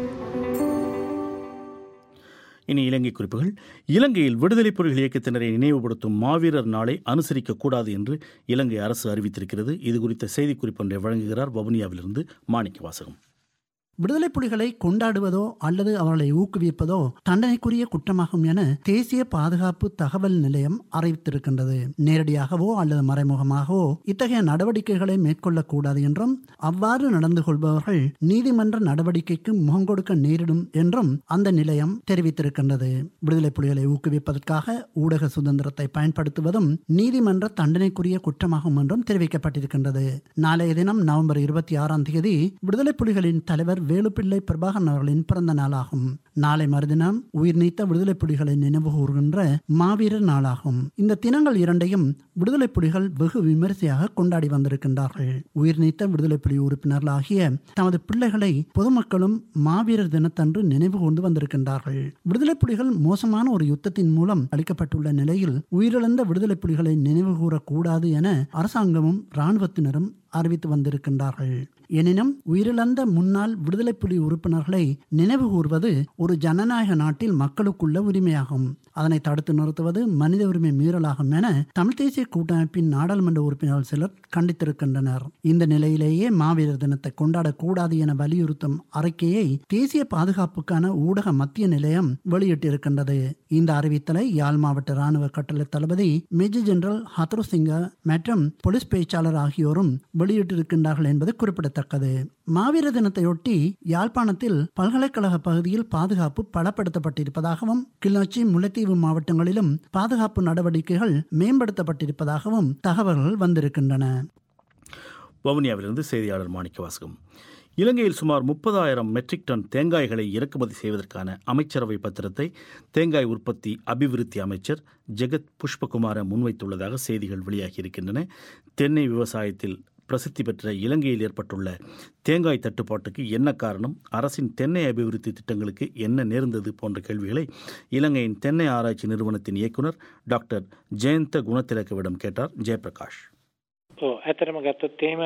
Speaker 1: இனி இலங்கை குறிப்புகள் இலங்கையில் விடுதலைப் புலிகள் இயக்கத்தினரை நினைவுபடுத்தும் மாவீரர் நாளை அனுசரிக்கக்கூடாது என்று இலங்கை அரசு அறிவித்திருக்கிறது இது குறித்த செய்திக்குறிப்பு ஒன்றை வழங்குகிறார் வவுனியாவிலிருந்து மாணிக்க வாசகம்
Speaker 12: விடுதலை புலிகளை கொண்டாடுவதோ அல்லது அவர்களை ஊக்குவிப்பதோ தண்டனைக்குரிய குற்றமாகும் என தேசிய பாதுகாப்பு தகவல் நிலையம் அறிவித்திருக்கின்றது நேரடியாகவோ அல்லது மறைமுகமாகவோ இத்தகைய நடவடிக்கைகளை மேற்கொள்ளக்கூடாது என்றும் அவ்வாறு நடந்து கொள்பவர்கள் நீதிமன்ற நடவடிக்கைக்கு முகம் கொடுக்க நேரிடும் என்றும் அந்த நிலையம் தெரிவித்திருக்கின்றது விடுதலை புலிகளை ஊக்குவிப்பதற்காக ஊடக சுதந்திரத்தை பயன்படுத்துவதும் நீதிமன்ற தண்டனைக்குரிய குற்றமாகும் என்றும் தெரிவிக்கப்பட்டிருக்கின்றது நாளைய தினம் நவம்பர் இருபத்தி ஆறாம் தேதி விடுதலை புலிகளின் தலைவர் வேலுப்பிள்ளை பிரபாகரன் அவர்களின் பிறந்த நாளாகும் நாளை மறுதினம் உயிர் நீத்த விடுதலை புலிகளை நினைவு கூறுகின்ற மாவீரர் நாளாகும் இந்த தினங்கள் இரண்டையும் விடுதலை புலிகள் வெகு விமரிசையாக கொண்டாடி வந்திருக்கின்றார்கள் உயிர் நீத்த விடுதலை புலி உறுப்பினர்களாகிய தமது பிள்ளைகளை பொதுமக்களும் மாவீரர் தினத்தன்று நினைவு கொண்டு வந்திருக்கின்றார்கள் விடுதலை புலிகள் மோசமான ஒரு யுத்தத்தின் மூலம் அளிக்கப்பட்டுள்ள நிலையில் உயிரிழந்த விடுதலை புலிகளை நினைவு கூறக்கூடாது என அரசாங்கமும் இராணுவத்தினரும் அறிவித்து வந்திருக்கின்றார்கள் எனினும் உயிரிழந்த முன்னாள் விடுதலை புலி உறுப்பினர்களை நினைவு கூர்வது ஒரு ஜனநாயக நாட்டில் மக்களுக்குள்ள உரிமையாகும் அதனை தடுத்து நிறுத்துவது மனித உரிமை மீறலாகும் என தமிழ் தேசிய கூட்டமைப்பின் நாடாளுமன்ற உறுப்பினர்கள் சிலர் கண்டித்திருக்கின்றனர் இந்த நிலையிலேயே மாவீரர் தினத்தை கொண்டாடக்கூடாது என வலியுறுத்தும் அறிக்கையை தேசிய பாதுகாப்புக்கான ஊடக மத்திய நிலையம் வெளியிட்டிருக்கின்றது இந்த அறிவித்தலை யாழ் மாவட்ட ராணுவ கட்டளை தளபதி மேஜர் ஜெனரல் ஹத்ரு சிங்க மற்றும் போலீஸ் பேச்சாளர் ஆகியோரும் வெளியிட்டிருக்கின்றார்கள் என்பது குறிப்பிடத்தக்கது மாவீர தினத்தையொட்டி யாழ்ப்பாணத்தில் பல்கலைக்கழக பகுதியில் பாதுகாப்பு பலப்படுத்தப்பட்டிருப்பதாகவும் கிளிநொச்சி முல்லைத்தீவு மாவட்டங்களிலும் பாதுகாப்பு நடவடிக்கைகள் மேம்படுத்தப்பட்டிருப்பதாகவும் தகவல்கள் வந்திருக்கின்றன
Speaker 1: வவுனியாவிலிருந்து செய்தியாளர் மாணிக்க வாசகம் இலங்கையில் சுமார் முப்பதாயிரம் மெட்ரிக் டன் தேங்காய்களை இறக்குமதி செய்வதற்கான அமைச்சரவை பத்திரத்தை தேங்காய் உற்பத்தி அபிவிருத்தி அமைச்சர் ஜெகத் புஷ்பகுமார முன்வைத்துள்ளதாக செய்திகள் வெளியாகியிருக்கின்றன தென்னை விவசாயத்தில் பிரசித்தி பெற்ற இலங்கையில் ஏற்பட்டுள்ள தேங்காய் தட்டுப்பாட்டுக்கு என்ன காரணம் அரசின் தென்னை அபிவிருத்தி திட்டங்களுக்கு என்ன நேர்ந்தது போன்ற கேள்விகளை இலங்கையின் தென்னை ஆராய்ச்சி நிறுவனத்தின் இயக்குனர் டாக்டர் ஜெயந்த குணத்திலக்கவிடம் கேட்டார் ஜெயபிரகாஷ்
Speaker 3: ඔව් ඇත්තටම ගත්තොත් එහෙම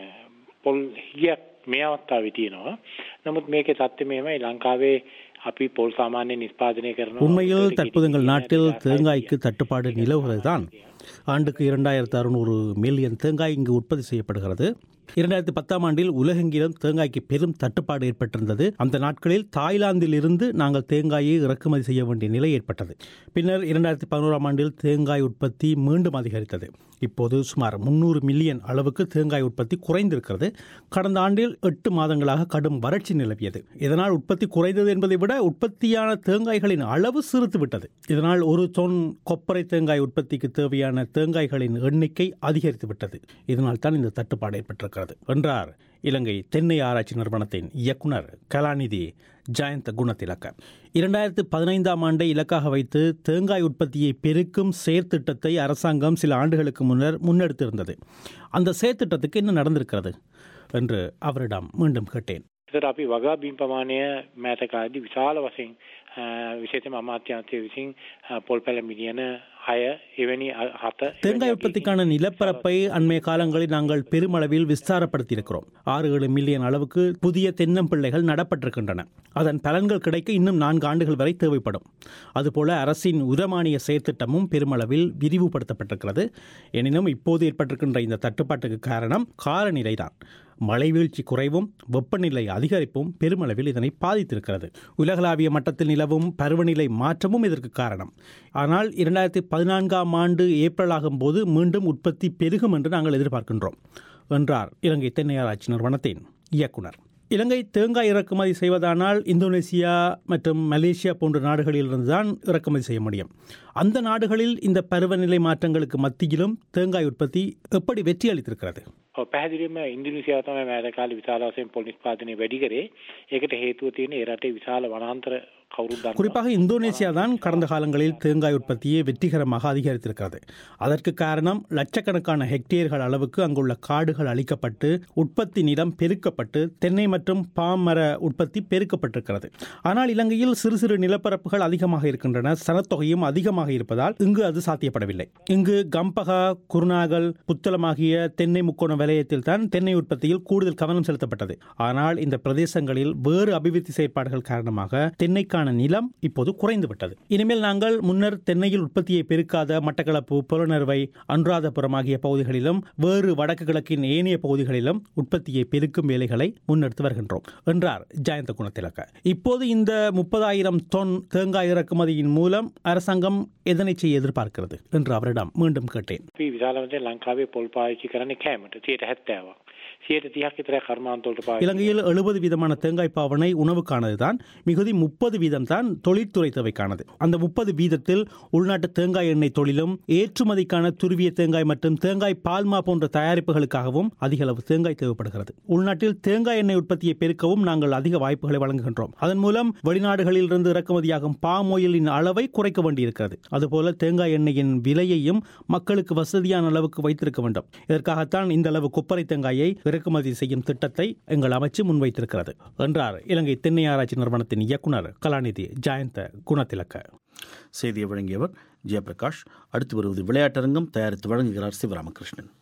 Speaker 3: පොල් හියක් මේ අවස්ථාවේ තියෙනවා. නමුත් මේකේ தත්ත්වය මෙහෙමයි ලංකාවේ අපි පොල් සාමාන්‍ය නිෂ්පාදනය කරනවා.
Speaker 13: உண்மையில் தற்போது எங்கள் நாட்டில் தேங்காய்க்கு தட்டுப்பாடு நிலவுவதுதான் ஆண்டுக்கு இரண்டாயிரத்து அறுநூறு மில்லியன் தேங்காய் இங்கு உற்பத்தி செய்யப்படுகிறது இரண்டாயிரத்தி பத்தாம் ஆண்டில் உலகெங்கிலும் தேங்காய்க்கு பெரும் தட்டுப்பாடு ஏற்பட்டிருந்தது அந்த நாட்களில் தாய்லாந்தில் இருந்து நாங்கள் தேங்காயை இறக்குமதி செய்ய வேண்டிய நிலை ஏற்பட்டது பின்னர் இரண்டாயிரத்தி பதினோராம் ஆண்டில் தேங்காய் உற்பத்தி மீண்டும் அதிகரித்தது இப்போது சுமார் முன்னூறு மில்லியன் அளவுக்கு தேங்காய் உற்பத்தி குறைந்திருக்கிறது கடந்த ஆண்டில் எட்டு மாதங்களாக கடும் வறட்சி நிலவியது இதனால் உற்பத்தி குறைந்தது என்பதை விட உற்பத்தியான தேங்காய்களின் அளவு சிறுத்து விட்டது இதனால் ஒரு தொன் கொப்பரை தேங்காய் உற்பத்திக்கு தேவையான தேங்காய்களின் எண்ணிக்கை அதிகரித்து விட்டது இதனால் தான் இந்த தட்டுப்பாடு ஏற்பட்டிருக்கிறது என்றார் இலங்கை தென்னை ஆராய்ச்சி நிறுவனத்தின் இயக்குனர் கலாநிதி ஜெயந்த குணத்திலக்க இரண்டாயிரத்து பதினைந்தாம் ஆண்டை இலக்காக வைத்து தேங்காய் உற்பத்தியை பெருக்கும் செயற்திட்டத்தை அரசாங்கம் சில ஆண்டுகளுக்கு முன்னர் முன்னெடுத்திருந்தது அந்த செயற்திட்டத்துக்கு என்ன நடந்திருக்கிறது என்று அவரிடம் மீண்டும் கேட்டேன்
Speaker 3: ඒතර අපි වගා බිම් ප්‍රමාණය මෑත කාලේදී විශාල වශයෙන් විශේෂයෙන්ම අමාත්‍යාංශය විසින් පොල් පැල මිලියන 6 එවැනි හත
Speaker 13: தேங்காய் உற்பத்திக்கான நிலப்பரப்பை அண்மைய காலங்களில் நாங்கள் பெருமளவில் விஸ்தாரப்படுத்தியிருக்கிறோம் ஆறு ஏழு மில்லியன் அளவுக்கு புதிய தென்னம்பிள்ளைகள் நடப்பட்டிருக்கின்றன அதன் பலன்கள் கிடைக்க இன்னும் நான்கு ஆண்டுகள் வரை தேவைப்படும் அதுபோல அரசின் உரமானிய செயற்திட்டமும் பெருமளவில் விரிவுபடுத்தப்பட்டிருக்கிறது எனினும் இப்போது ஏற்பட்டிருக்கின்ற இந்த தட்டுப்பாட்டுக்கு காரணம் காலநிலைதான் மழை வீழ்ச்சி குறைவும் வெப்பநிலை அதிகரிப்பும் பெருமளவில் இதனை பாதித்திருக்கிறது உலகளாவிய மட்டத்தில் நிலவும் பருவநிலை மாற்றமும் இதற்கு காரணம் ஆனால் இரண்டாயிரத்தி பதினான்காம் ஆண்டு ஏப்ரல் ஆகும்போது மீண்டும் உற்பத்தி பெருகும் என்று நாங்கள் எதிர்பார்க்கின்றோம் என்றார் இலங்கை தென்னை ஆராய்ச்சி நிறுவனத்தின் இயக்குனர் இலங்கை தேங்காய் இறக்குமதி செய்வதானால் இந்தோனேசியா மற்றும் மலேசியா போன்ற நாடுகளிலிருந்துதான் இறக்குமதி செய்ய முடியும் அந்த நாடுகளில் இந்த பருவநிலை மாற்றங்களுக்கு மத்தியிலும் தேங்காய் உற்பத்தி எப்படி வெற்றி அளித்திருக்கிறது
Speaker 3: ඔව් පැහැදිලිවම ඉන්දුනීසියාව තමයි මෑත කාලේ විශාල වශයෙන් පොල් නිෂ්පාදනය වැඩි කරේ. ඒකට හේතුව තියෙන්නේ ඒ රටේ විශාල වනාන්තර කවුරුත් දන්නවා.
Speaker 13: குறிப்பாக இந்தோனேசியா தான் கடந்த காலங்களில் தேங்காய் உற்பத்தியை வெற்றிகரமாக அதிகரித்திருக்கிறது அதற்கு காரணம் லட்சக்கணக்கான ஹெக்டேர்கள் அளவுக்கு அங்குள்ள காடுகள் அழிக்கப்பட்டு உற்பத்தி நிலம் பெருக்கப்பட்டு தென்னை மற்றும் பாமர உற்பத்தி பெருக்கப்பட்டிருக்கிறது ஆனால் இலங்கையில் சிறு சிறு நிலப்பரப்புகள் அதிகமாக இருக்கின்றன சனத்தொகையும் அதிகமாக இருப்பதால் இங்கு அது சாத்தியப்படவில்லை இங்கு கம்பகா குருநாகல் புத்தளம் ஆகிய தென்னை முக்கோண வலயத்தில் தான் தென்னை உற்பத்தியில் கூடுதல் கவனம் செலுத்தப்பட்டது ஆனால் இந்த பிரதேசங்களில் வேறு அபிவிருத்தி செயற்பாடுகள் காரணமாக தென்னைக்கான நிலம் இப்போது குறைந்துவிட்டது இனிமேல் நாங்கள் முன்னர் தென்னையில் உற்பத்தியை பெருக்காத மட்டக்களப்பு புலனறுவை அனுராதபுரம் ஆகிய பகுதிகளிலும் வேறு வடக்கு கிழக்கின் ஏனைய பகுதிகளிலும் உற்பத்தியை பெருக்கும் வேலைகளை முன்னெடுத்து வருகின்றோம் என்றார் ஜெயந்த குணத்திலக்க இப்போது இந்த முப்பதாயிரம் தொன் தேங்காய் இறக்குமதியின் மூலம் அரசாங்கம் எதனை செய்ய எதிர்பார்க்கிறது என்று அவரிடம் மீண்டும் கேட்டேன்
Speaker 3: අපි විශාල වශයෙන් ලංකාවේ පොල් පාවිච්චි කරන්නේ කෑමට 70ක්. 30ක් විතර කර්මාන්තවලට පාවිච්චි
Speaker 13: இலங்கையில் எழுபது வீதமான தேங்காய் பாவனை உணவுக்கானதுதான் மிகுதி முப்பது வீதம் தான் தொழில்துறை தேவைக்கானது அந்த முப்பது வீதத்தில் உள்நாட்டு தேங்காய் எண்ணெய் தொழிலும் ஏற்றுமதிக்கான துருவிய தேங்காய் மற்றும் தேங்காய் பால்மா போன்ற தயாரிப்புகளுக்காகவும் அதிக அளவு தேங்காய் தேவைப்படுகிறது உள்நாட்டில் தேங்காய் எண்ணெய் உற்பத்தியை பெருக்கவும் நாங்கள் அதிக வாய்ப்புகளை வழங்குகின்றோம் அதன் மூலம் வெளிநாடுகளில் இருந்து இறக்குமதியாகும் பாம் ஆயிலின் அளவை குறைக்க வேண்டியிருக்கிறது அதுபோல தேங்காய் எண்ணெயின் விலையையும் மக்களுக்கு வசதியான அளவுக்கு வைத்திருக்க வேண்டும் இதற்காகத்தான் இந்த அளவு கொப்பரை தேங்காயை இறக்குமதி செய்யும் திட்டத்தை எங்கள் அமைச்சு முன்வைத்திருக்கிறது என்றார் இலங்கை தென்னை ஆராய்ச்சி நிறுவனத்தின் இயக்குனர் கலாநிதி ஜெயந்த குணத்திலக்க
Speaker 1: செய்தியை வழங்கியவர் ஜெயபிரகாஷ் அடுத்து வருவது விளையாட்டரங்கம் தயாரித்து வழங்குகிறார் சிவராமகிருஷ்ணன்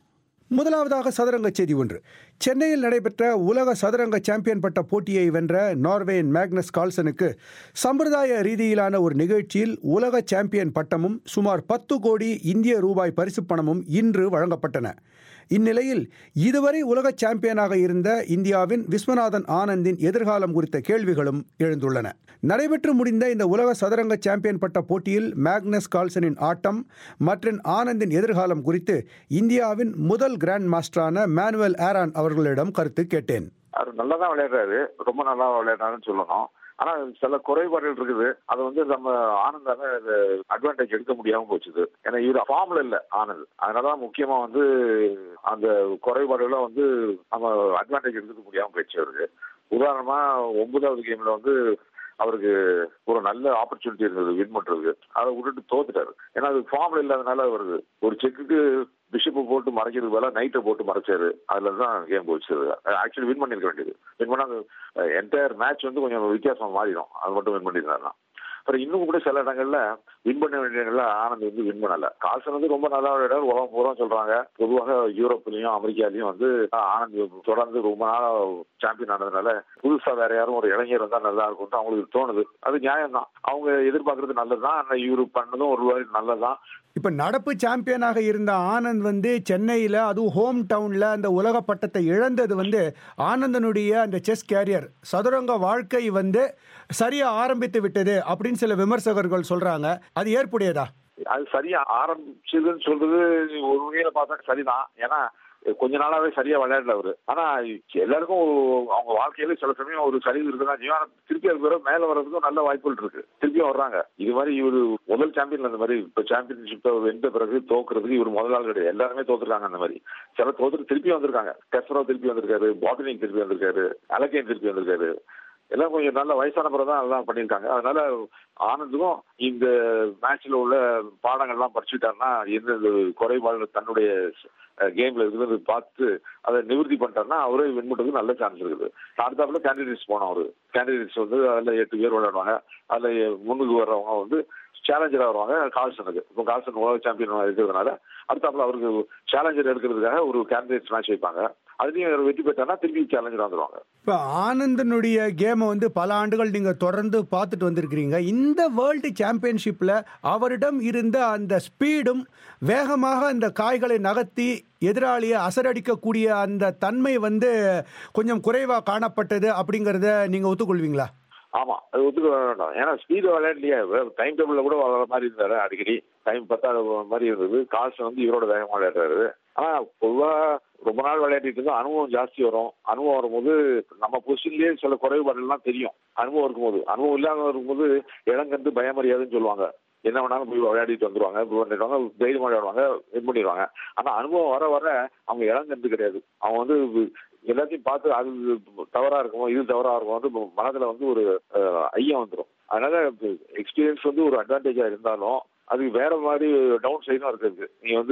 Speaker 5: முதலாவதாக சதுரங்க செய்தி ஒன்று சென்னையில் நடைபெற்ற உலக சதுரங்க சாம்பியன் பட்ட போட்டியை வென்ற நார்வேயின் மேக்னஸ் கால்சனுக்கு சம்பிரதாய ரீதியிலான ஒரு நிகழ்ச்சியில் உலக சாம்பியன் பட்டமும் சுமார் பத்து கோடி இந்திய ரூபாய் பரிசுப் பணமும் இன்று வழங்கப்பட்டன இந்நிலையில் இதுவரை உலக சாம்பியனாக இருந்த இந்தியாவின் விஸ்வநாதன் ஆனந்தின் எதிர்காலம் குறித்த கேள்விகளும் எழுந்துள்ளன நடைபெற்று முடிந்த இந்த உலக சதுரங்க சாம்பியன் பட்ட போட்டியில் மேக்னஸ் கால்சனின் ஆட்டம் மற்றும் ஆனந்தின் எதிர்காலம் குறித்து இந்தியாவின் முதல் கிராண்ட் மாஸ்டரான மேனுவல் ஆரான் அவர்களிடம் கருத்து கேட்டேன்
Speaker 2: அவர் நல்லா தான் விளையாடுறாரு ரொம்ப நல்லா விளையாடுறாருன்னு சொல்லணும் ஆனா சில குறைபாடுகள் இருக்குது அது வந்து நம்ம ஆனந்தால அட்வான்டேஜ் எடுக்க முடியாம போச்சுது ஏன்னா இவர் ஃபார்ம்ல இல்ல ஆனந்த் அதனாலதான் முக்கியமா வந்து அந்த குறைபாடுகளை வந்து நம்ம அட்வான்டேஜ் எடுத்துக்க முடியாம போயிடுச்சு அவருக்கு உதாரணமா ஒன்பதாவது கேம்ல வந்து அவருக்கு ஒரு நல்ல ஆப்பர்ச்சுனிட்டி இருந்தது வின் பண்றதுக்கு அதை விட்டுட்டு தோத்துட்டாரு ஏன்னா அது ஃபார்ம்ல இல்லாதனால அவருக்கு ஒரு செக்குக்கு பிஷப்பு போட்டு மறைக்கிறது வேலை நைட்டை போட்டு மறைச்சாரு அதுல தான் கேம் போச்சு ஆக்சுவலி வின் பண்ணிருக்க வேண்டியது வின் பண்ணா என்டையர் மேட்ச் வந்து கொஞ்சம் வித்தியாசமா மாறிடும் அது மட்டும் வின் பண்ணியிருந்தாருன்னா அப்புறம் இன்னும் கூட சில இடங்கள்ல வின் பண்ண வேண்டிய இடங்கள்ல ஆனந்த் வந்து வின் பண்ணல கால்சன் வந்து ரொம்ப நல்லா விளையாடு உலகம் பூரா சொல்றாங்க பொதுவாக யூரோப்லயும் அமெரிக்காலையும் வந்து ஆனந்த் தொடர்ந்து ரொம்ப நாளா சாம்பியன் ஆனதுனால புதுசா வேற யாரும் ஒரு இளைஞர் வந்தா நல்லா இருக்கும்னு அவங்களுக்கு தோணுது அது நியாயம் தான் அவங்க எதிர்பார்க்கறது நல்லதுதான் ஆனா இவரு பண்ணதும் ஒரு ரூபாய் நல்லதுதான்
Speaker 5: இப்போ நடப்பு சாம்பியனாக இருந்த ஆனந்த் வந்து சென்னையில் அதுவும் ஹோம் டவுனில் அந்த உலக பட்டத்தை இழந்தது வந்து ஆனந்தனுடைய அந்த செஸ் கேரியர் சதுரங்க வாழ்க்கை வந்து சரியாக ஆரம்பித்து விட்டது அப்படின்னு சில விமர்சகர்கள் சொல்கிறாங்க அது ஏற்புடையதா
Speaker 2: அது சரியா ஆரம்பிச்சதுன்னு சொல்றது ஒரு வகையில பார்த்தா சரிதான் ஏன்னா கொஞ்ச நாளாவே சரியா விளையாடல அவரு ஆனா எல்லாருக்கும் அவங்க வாழ்க்கையில சில சமயம் ஒரு சரிவு இருக்குதான் ஜீவன திருப்பி அது பிறகு மேல வர்றதுக்கும் நல்ல வாய்ப்புகள் இருக்கு திருப்பியும் வர்றாங்க இது மாதிரி இவரு முதல் சாம்பியன் அந்த மாதிரி இப்ப சாம்பியன்ஷிப் வென்ற பிறகு தோக்குறதுக்கு இவர் முதல் நாள் கிடையாது எல்லாருமே தோத்துருக்காங்க அந்த மாதிரி சில தோத்துட்டு திருப்பி வந்திருக்காங்க கெஸ்ரோ திருப்பி வந்திருக்காரு பாட்டினிங் திருப்பி வந்திருக்காரு அலக்கேன் திருப்பி வந்திருக்காரு எல்லாம் கொஞ்சம் நல்ல வயசான பிறகு தான் அதெல்லாம் பண்ணியிருக்காங்க அதனால ஆனந்துக்கும் இந்த மேட்ச்ல உள்ள பாடங்கள்லாம் படிச்சுட்டாருன்னா எந்த குறைபாடு தன்னுடைய கேம்ல இருக்குது பார்த்து அதை நிவர்த்தி பண்ணிட்டாருன்னா அவரே வின் பண்றதுக்கு நல்ல சான்ஸ் இருக்குது அடுத்தாப்புல கேண்டிடேட்ஸ் போனோம் அவரு கேண்டிடேட்ஸ் வந்து அதில் எட்டு பேர் விளையாடுவாங்க அதில் முன்னுக்கு வர்றவங்க வந்து சேலஞ்சராக வருவாங்க கால்சனுக்கு இப்போ கால்சன் உலக சாம்பியன் இருக்கிறதுனால அடுத்தாப்புல அவருக்கு சேலஞ்சர் எடுக்கிறதுக்காக ஒரு கேண்டிடேட்ஸ் மேட்ச் வைப்பாங்க அதுலேயும் வெற்றி பெற்றானா திருப்பி சேலஞ்சர் வந்துடுவாங்க
Speaker 5: இப்போ ஆனந்தனுடைய கேமை வந்து பல ஆண்டுகள் நீங்கள் தொடர்ந்து பார்த்துட்டு வந்திருக்கிறீங்க இந்த வேர்ல்டு சாம்பியன்ஷிப்பில் அவரிடம் இருந்த அந்த ஸ்பீடும் வேகமாக அந்த காய்களை நகர்த்தி எதிராளியை அசரடிக்கக்கூடிய அந்த தன்மை வந்து கொஞ்சம் குறைவாக காணப்பட்டது அப்படிங்கிறத நீங்கள் ஒத்துக்கொள்வீங்களா
Speaker 2: ஆமா அது ஒத்துக்க வேண்டாம் ஏன்னா ஸ்பீடு விளையாடலையே டைம் டேபிள்ல கூட வர மாதிரி இருந்தாரு அடிக்கடி டைம் பத்தாத மாதிரி இருந்தது காசு வந்து இவரோட வேகமா விளையாடுறாரு ஆனா பொதுவா ரொம்ப நாள் விளையாடிட்டு இருந்தா அனுபவம் ஜாஸ்தி வரும் அனுபவம் வரும்போது நம்ம பொசிஷன்லயே சில குறைபாடுகள்லாம் தெரியும் அனுபவம் இருக்கும்போது அனுபவம் இல்லாத இருக்கும்போது இளங்கண்டு பயமறியாதுன்னு சொல்லுவாங்க என்ன வேணாலும் போய் விளையாடிட்டு வந்துருவாங்க போய் பண்ணிடுவாங்க தைரியமா விளையாடுவாங்க இது பண்ணிடுவாங்க ஆனா அனுபவம் வர வர அவங்க இளங்கண்டு கிடையாது அவங்க வந்து எல்லாத்தையும் பார்த்து அது தவறா இருக்குமோ இது தவறா இருக்குமோ வந்து மனதுல வந்து ஒரு ஐயம் வந்துடும் அதனால எக்ஸ்பீரியன்ஸ் வந்து ஒரு அட்வான்டேஜா இருந்தாலும் அது வேற மாதிரி டவுன் சைடும் இருக்குது நீ வந்து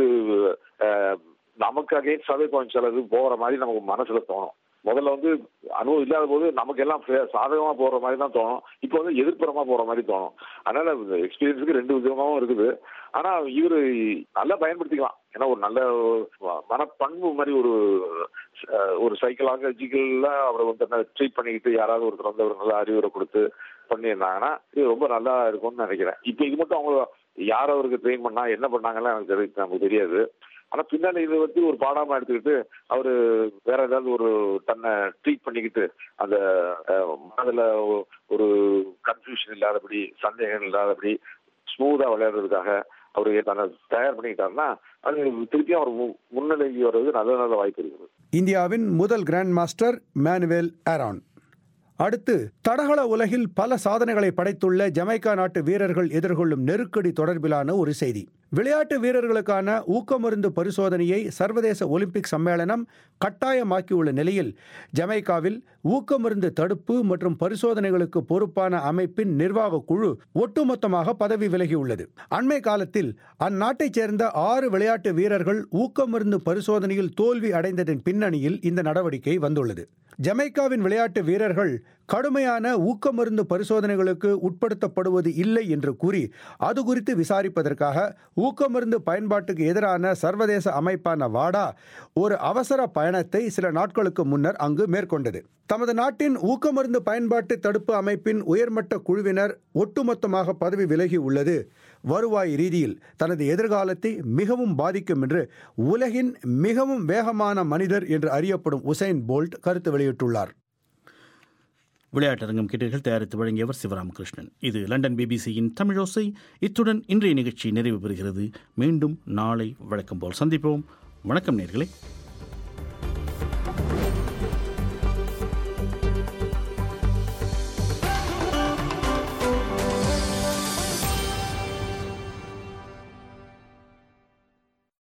Speaker 2: நமக்கு அகேன்ஸ்டாவே கொஞ்சம் சிலது போகிற மாதிரி நமக்கு மனசுல தோணும் முதல்ல வந்து அனுபவம் இல்லாத போது நமக்கு எல்லாம் சாதகமா போற மாதிரி தான் தோணும் இப்போ வந்து எதிர்ப்புறமா போற மாதிரி தோணும் அதனால எக்ஸ்பீரியன்ஸுக்கு ரெண்டு விதமாவும் இருக்குது ஆனா இவரு நல்லா பயன்படுத்திக்கலாம் ஏன்னா ஒரு நல்ல மனப்பண்பு மாதிரி ஒரு ஒரு சைக்கலாஜிக்கல்ல அவரை வந்து ட்ரீட் பண்ணிக்கிட்டு யாராவது ஒருத்தர் வந்து ஒரு நல்ல அறிவுரை கொடுத்து பண்ணியிருந்தாங்கன்னா இது ரொம்ப நல்லா இருக்கும்னு நினைக்கிறேன் இப்போ இது மட்டும் அவங்க யார் அவருக்கு ட்ரெயின் பண்ணா என்ன பண்ணாங்கன்னு எனக்கு தெரியும் நமக்கு தெரியாது ஆனா பின்னாடி இதை வந்து ஒரு பாடாம எடுத்துக்கிட்டு அவரு வேற ஏதாவது ஒரு தன்னை ட்ரீட் பண்ணிக்கிட்டு அந்த மனதுல ஒரு கன்ஃபியூஷன் இல்லாதபடி சந்தேகம் இல்லாதபடி ஸ்மூதா விளையாடுறதுக்காக அவரு தன்னை தயார் பண்ணிக்கிட்டாருன்னா அது திருப்பியும் அவர் முன்னிலைக்கு வர்றது நல்ல நல்ல வாய்ப்பு இருக்குது
Speaker 5: இந்தியாவின் முதல் கிராண்ட் மாஸ்டர் மேனுவேல் ஆரான் அடுத்து தடகள உலகில் பல சாதனைகளை படைத்துள்ள ஜமைக்கா நாட்டு வீரர்கள் எதிர்கொள்ளும் நெருக்கடி தொடர்பிலான ஒரு செய்தி விளையாட்டு வீரர்களுக்கான ஊக்கமருந்து பரிசோதனையை சர்வதேச ஒலிம்பிக் சம்மேளனம் கட்டாயமாக்கியுள்ள நிலையில் ஜமைக்காவில் ஊக்கமருந்து தடுப்பு மற்றும் பரிசோதனைகளுக்கு பொறுப்பான அமைப்பின் நிர்வாக குழு ஒட்டுமொத்தமாக பதவி விலகியுள்ளது அண்மை காலத்தில் அந்நாட்டைச் சேர்ந்த ஆறு விளையாட்டு வீரர்கள் ஊக்கமருந்து பரிசோதனையில் தோல்வி அடைந்ததன் பின்னணியில் இந்த நடவடிக்கை வந்துள்ளது ஜமைக்காவின் விளையாட்டு வீரர்கள் கடுமையான ஊக்கமருந்து பரிசோதனைகளுக்கு உட்படுத்தப்படுவது இல்லை என்று கூறி அது குறித்து விசாரிப்பதற்காக ஊக்கமருந்து பயன்பாட்டுக்கு எதிரான சர்வதேச அமைப்பான வாடா ஒரு அவசர பயணத்தை சில நாட்களுக்கு முன்னர் அங்கு மேற்கொண்டது தமது நாட்டின் ஊக்கமருந்து பயன்பாட்டு தடுப்பு அமைப்பின் உயர்மட்ட குழுவினர் ஒட்டுமொத்தமாக பதவி விலகி உள்ளது வருவாய் ரீதியில் தனது எதிர்காலத்தை மிகவும் பாதிக்கும் என்று உலகின் மிகவும் வேகமான மனிதர் என்று அறியப்படும் உசைன் போல்ட் கருத்து வெளியிட்டுள்ளார்
Speaker 1: விளையாட்டரங்கம் கேட்டீர்கள் தயாரித்து வழங்கியவர் சிவராமகிருஷ்ணன் இது லண்டன் பிபிசியின் தமிழோசை இத்துடன் இன்றைய நிகழ்ச்சி நிறைவு பெறுகிறது மீண்டும் நாளை வழக்கம் போல் சந்திப்போம் வணக்கம் நேர்களே